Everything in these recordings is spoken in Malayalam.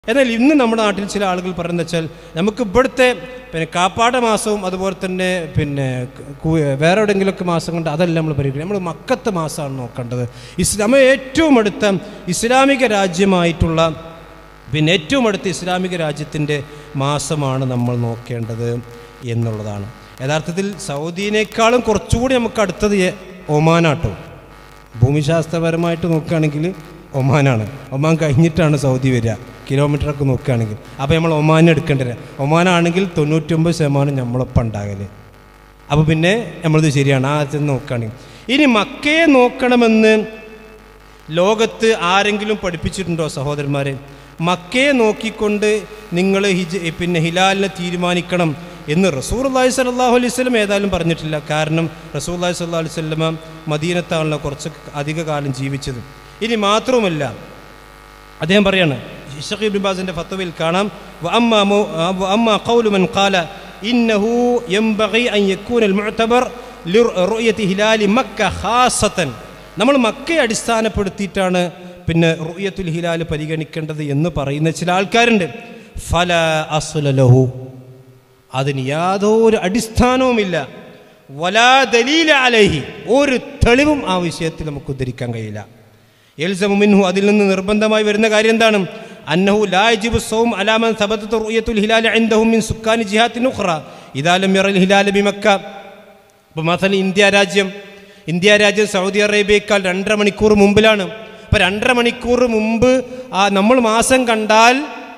എന്നാൽ ഇന്ന് നമ്മുടെ നാട്ടിൽ ചില ആളുകൾ പറയുന്നത് വെച്ചാൽ നമുക്ക് ഇവിടുത്തെ പിന്നെ കാപ്പാട മാസവും അതുപോലെ തന്നെ പിന്നെ കു- വേറെ എവിടെയെങ്കിലുമൊക്കെ മാസം കൊണ്ട് അതല്ല നമ്മൾ പരിഗണിക്കുക നമ്മൾ മക്കത്തെ മാസമാണ് നോക്കേണ്ടത് ഇസ്ലാം ഏറ്റവും അടുത്ത ഇസ്ലാമിക രാജ്യമായിട്ടുള്ള പിന്നെ ഏറ്റവും അടുത്ത ഇസ്ലാമിക രാജ്യത്തിൻ്റെ മാസമാണ് നമ്മൾ നോക്കേണ്ടത് എന്നുള്ളതാണ് യഥാർത്ഥത്തിൽ സൗദിനേക്കാളും കുറച്ചുകൂടി നമുക്ക് അടുത്തത് എ- ഒമാനാട്ടോ ഭൂമിശാസ്ത്രപരമായിട്ട് നോക്കുകയാണെങ്കിൽ ഒമാനാണ് ഒമാൻ കഴിഞ്ഞിട്ടാണ് സൗദി വരിക കിലോമീറ്ററൊക്കെ നോക്കുകയാണെങ്കിൽ അപ്പോൾ നമ്മൾ ഒമാൻ എടുക്കേണ്ടി വരിക ഒമാനാണെങ്കിൽ തൊണ്ണൂറ്റൊമ്പത് ശതമാനം നമ്മളൊപ്പം ഉണ്ടാകല് അപ്പോൾ പിന്നെ നമ്മളിത് ശരിയാണ് ആ അർത്ഥത്തിൽ നോക്കുകയാണെങ്കിൽ ഇനി മക്കയെ നോക്കണമെന്ന് ലോകത്ത് ആരെങ്കിലും പഠിപ്പിച്ചിട്ടുണ്ടോ സഹോദരന്മാരെ മക്കയെ നോക്കിക്കൊണ്ട് നിങ്ങൾ ഹിജ് പിന്നെ ഹിലാലിനെ തീരുമാനിക്കണം എന്ന് റസൂർ അള്ളാഹി സലാഹു അലൈഹി സ്വലം ഏതായാലും പറഞ്ഞിട്ടില്ല കാരണം റസൂർ അള്ളാഹി സ്വല്ലാ അലൈഹി സ്വലമ മദീനത്താണല്ലോ കുറച്ച് അധിക കാലം ജീവിച്ചത് ഇനി മാത്രവുമല്ല അദ്ദേഹം പറയാണ് ഷഖീബ് ഇബ്നു ബാസിന്റെ ഫത്വയിൽ കാണാം വഅമ്മാ മു- വഅമ്മാ ഖൗലു മൻ ഖാല ഇന്നഹു യംബഗി അൻ യകൂന അൽ മുഅ്തബർ ലിറുയതി ഹിലാലി മക്ക ഖാസത്തൻ നമ്മൾ മക്കയെ അടിസ്ഥാനപ്പെടുത്തിയിട്ടാണ് പിന്നെ റുയത്തുൽ ഹിലാൽ പരിഗണിക്കേണ്ടത് എന്ന് പറയുന്ന ചില ആൾക്കാരുണ്ട് ഫല അസ്ല ലഹു അതിന് യാതൊരു അടിസ്ഥാനവുമില്ല വലാ ദലീല അലൈഹി ഒരു തെളിവും ആ വിഷയത്തിൽ നമുക്ക് ഉദ്ധരിക്കാൻ കഴിയില്ല എൽസമു മിൻഹു അതിൽ നിന്ന് നിർബന്ധമായി വരുന്ന കാര്യം എന്താണ് അന്നഹു ലാ യജിബു സൗം അലാമൻ സബതത്ത് റുയത്തുൽ ഹിലാൽ ഇൻദഹും മിൻ സുക്കാനി ജിഹാത്തിൻ ഉഖ്റ ഇദാ ലം യറൽ ഹിലാൽ ബിമക്ക ഇപ്പോൾ മസല ഇന്ത്യ രാജ്യം ഇന്ത്യ രാജ്യം സൗദി അറേബ്യയേക്കാൾ രണ്ടര മണിക്കൂർ മുമ്പിലാണ് അപ്പോൾ രണ്ടര മണിക്കൂർ മുമ്പ് ആ നമ്മൾ മാസം കണ്ടാൽ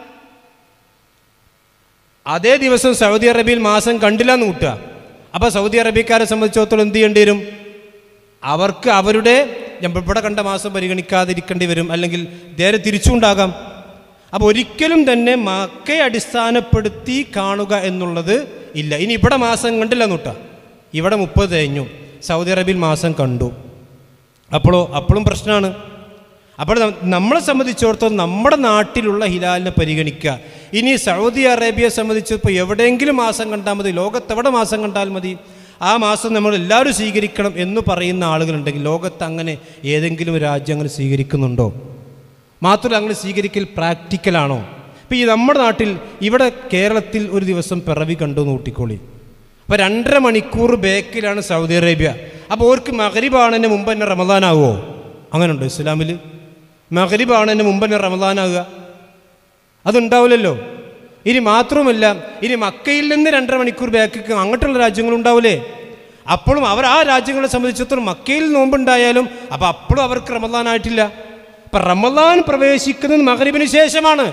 അതേ ദിവസം സൗദി അറേബ്യയിൽ മാസം കണ്ടില്ല എന്ന് കൂട്ടുക അപ്പോൾ സൗദി അറേബ്യക്കാരെ സംബന്ധിച്ചിടത്തോളം എന്ത് ചെയ്യേണ്ടി വരും അവർക്ക് അവരുടെ ഞാൻ ഇവിടെ കണ്ട മാസം പരിഗണിക്കാതിരിക്കേണ്ടി വരും അല്ലെങ്കിൽ നേരെ തിരിച്ചുണ്ടാകാം അപ്പോൾ ഒരിക്കലും തന്നെ മക്കയെ അടിസ്ഥാനപ്പെടുത്തി കാണുക എന്നുള്ളത് ഇല്ല ഇനി ഇവിടെ മാസം കണ്ടില്ല എന്നൂട്ട ഇവിടെ മുപ്പത് കഴിഞ്ഞു സൗദി അറേബ്യയിൽ മാസം കണ്ടു അപ്പോഴോ അപ്പോഴും പ്രശ്നമാണ് അപ്പോൾ നം- നമ്മളെ സംബന്ധിച്ചിടത്തോളം നമ്മുടെ നാട്ടിലുള്ള ഹിലാലിനെ പരിഗണിക്കുക ഇനി സൗദി അറേബ്യയെ സംബന്ധിച്ച് ഇപ്പോൾ എവിടെയെങ്കിലും മാസം കണ്ടാൽ മതി ലോകത്തെവിടെ മാസം കണ്ടാൽ മതി ആ മാസം നമ്മൾ എല്ലാവരും സ്വീകരിക്കണം എന്ന് പറയുന്ന ആളുകളുണ്ടെങ്കിൽ ലോകത്ത് അങ്ങനെ ഏതെങ്കിലും ഒരു രാജ്യം അങ്ങനെ സ്വീകരിക്കുന്നുണ്ടോ മാത്രമല്ല അങ്ങനെ സ്വീകരിക്കൽ പ്രാക്ടിക്കലാണോ ഇപ്പം ഈ നമ്മുടെ നാട്ടിൽ ഇവിടെ കേരളത്തിൽ ഒരു ദിവസം പിറവി കണ്ടു എന്ന് കൂട്ടിക്കോളി അപ്പോൾ രണ്ടര മണിക്കൂർ ബേക്കിലാണ് സൗദി അറേബ്യ അപ്പോൾ ഓർക്ക് മകരിബാണതിന് മുമ്പ് തന്നെ റമദാനാവുമോ അങ്ങനെയുണ്ടോ ഇസ്ലാമിൽ മകരിബാണതിന് മുമ്പ് തന്നെ റമദാനാവുക അതുണ്ടാവില്ലല്ലോ ഇനി മാത്രവുമല്ല ഇനി മക്കയിൽ നിന്ന് രണ്ടര മണിക്കൂർ ബാക്കിക്ക് അങ്ങോട്ടുള്ള രാജ്യങ്ങളുണ്ടാവില്ലേ അപ്പോഴും അവർ ആ രാജ്യങ്ങളെ സംബന്ധിച്ചിടത്തോളം മക്കയിൽ നോമ്പുണ്ടായാലും അപ്പോൾ അപ്പോഴും അവർക്ക് റമദാനായിട്ടില്ല അപ്പം റമദാൻ പ്രവേശിക്കുന്നത് മകരിബിന് ശേഷമാണ്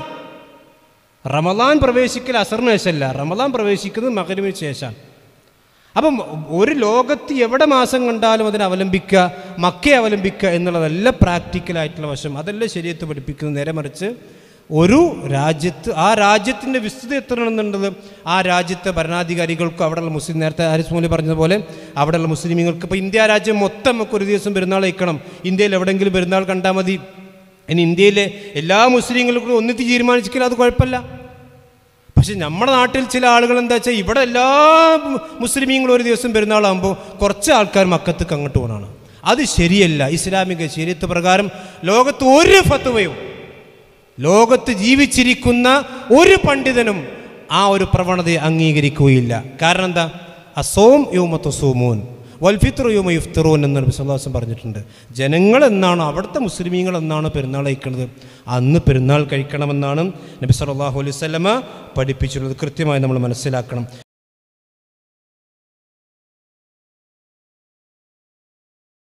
റമദാൻ പ്രവേശിക്കൽ അസറിന് ശേഷമല്ല റമദാൻ പ്രവേശിക്കുന്നത് മകരിബിന് ശേഷമാണ് അപ്പം ഒരു ലോകത്ത് എവിടെ മാസം കണ്ടാലും അതിനെ അവലംബിക്കുക മക്കയെ അവലംബിക്കുക എന്നുള്ളതല്ല പ്രാക്ടിക്കലായിട്ടുള്ള വശം അതല്ല ശരീരത്ത് പഠിപ്പിക്കുന്നത് നേരെ മറിച്ച് ഒരു രാജ്യത്ത് ആ രാജ്യത്തിൻ്റെ വിസ്തൃതി എത്തണമെന്നുള്ളത് ആ രാജ്യത്തെ ഭരണാധികാരികൾക്കും അവിടെയുള്ള മുസ്ലിം നേരത്തെ ഹാരിസ് മോലി പറഞ്ഞതുപോലെ അവിടെയുള്ള മുസ്ലിമീങ്ങൾക്ക് ഇപ്പോൾ ഇന്ത്യ രാജ്യം മൊത്തം നമുക്ക് ഒരു ദിവസം പെരുന്നാൾ വയ്ക്കണം ഇന്ത്യയിൽ എവിടെയെങ്കിലും പെരുന്നാൾ കണ്ടാൽ മതി ഇനി ഇന്ത്യയിലെ എല്ലാ മുസ്ലിങ്ങൾക്കും ഒന്നിച്ച് തീരുമാനിച്ചില്ല അത് കുഴപ്പമില്ല പക്ഷെ നമ്മുടെ നാട്ടിൽ ചില ആളുകൾ എന്താ വെച്ചാൽ ഇവിടെ എല്ലാ മുസ്ലിമീങ്ങളും ഒരു ദിവസം പെരുന്നാളാകുമ്പോൾ കുറച്ച് ആൾക്കാർ മക്കത്തേക്ക് അങ്ങോട്ട് പോകണമാണ് അത് ശരിയല്ല ഇസ്ലാമിക ശരീരത്ത് പ്രകാരം ലോകത്ത് ഒരു ഫത്തുവയും ലോകത്ത് ജീവിച്ചിരിക്കുന്ന ഒരു പണ്ഡിതനും ആ ഒരു പ്രവണതയെ അംഗീകരിക്കുകയില്ല കാരണം എന്താ അസോം യോമത്ത് സോമോൻ വൽഫിത്ര യോമ യുഫ്തറോൻ എന്ന് നബി സല്ലല്ലാഹു അലൈഹി വസല്ലം പറഞ്ഞിട്ടുണ്ട് ജനങ്ങൾ എന്നാണോ അവിടുത്തെ മുസ്ലിമീങ്ങൾ എന്നാണോ പെരുന്നാൾ കഴിക്കുന്നത് അന്ന് പെരുന്നാൾ കഴിക്കണമെന്നാണ് നബി സല്ലല്ലാഹു അലൈഹി വസല്ലമ പഠിപ്പിച്ചിട്ടുള്ളത് കൃത്യമായി നമ്മൾ മനസ്സിലാക്കണം